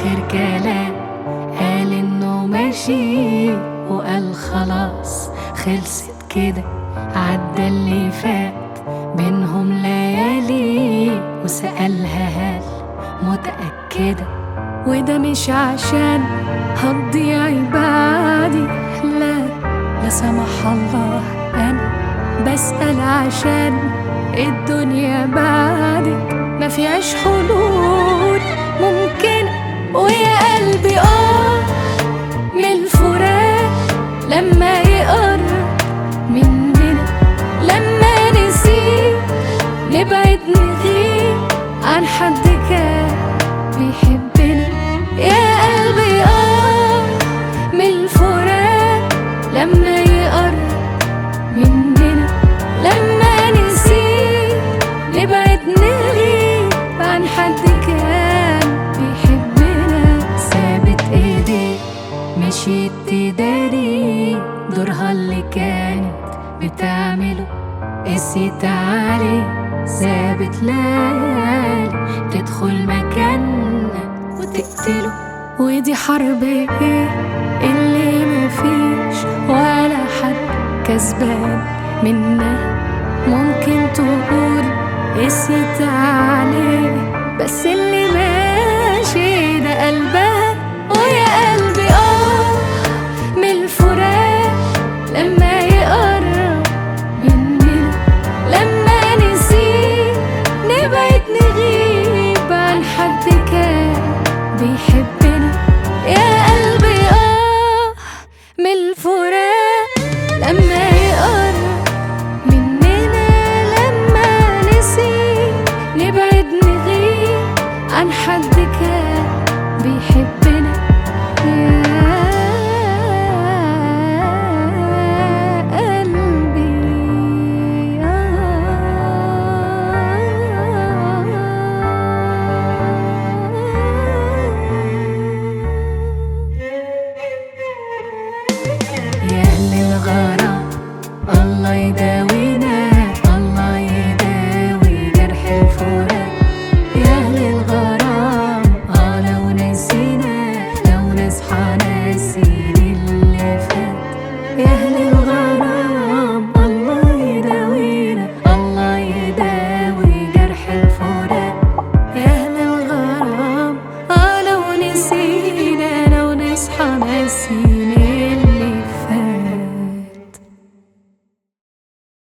آخر كلام قال إنه ماشي وقال خلاص خلصت كده عدى اللي فات بينهم ليالي وسألها هل متأكدة وده مش عشان هتضيعي بعدي لا لا سمح الله أنا بسأل عشان الدنيا بعدك ما فيهاش حلول ممكن ويا قلبي اه من الفراق لما يقرب مننا لما نسيب نبعد نغيب عن حد كان بيحبنا يا قلبي اه من الفراق لما يقرب مننا لما نسيب نبعد نغيب عن حد كان بيحبنا سابت ايديه مشيت تداري دورها اللي كانت بتعمله قسيت عليه سابت ليالي تدخل مكاننا وتقتله ودي حرب ايه اللي مفيش ولا حد كسبان منها ممكن تقول قسيت عليه بس اللي ماشي ده قلبها ويا قلبي اه من الفراق لما يقرب مننا لما نسيب نبعد نغيب عن حد كان بيحبنا يا قلبي اه من الفراق لما يقرب مننا لما نسيب نبعد نغيب عن حد كان بيحبنا يا قلبي يا أهل الغرام الله يداوينا الله يداوي جرح الفراق يا أهل الغرام اه لو نسينا لو نصحى ناسين اللي فات يا أهل الغرام الله يداوينا الله يداوي جرح الفراق يا أهل الغرام اه لو نسينا لو نصحى ناسين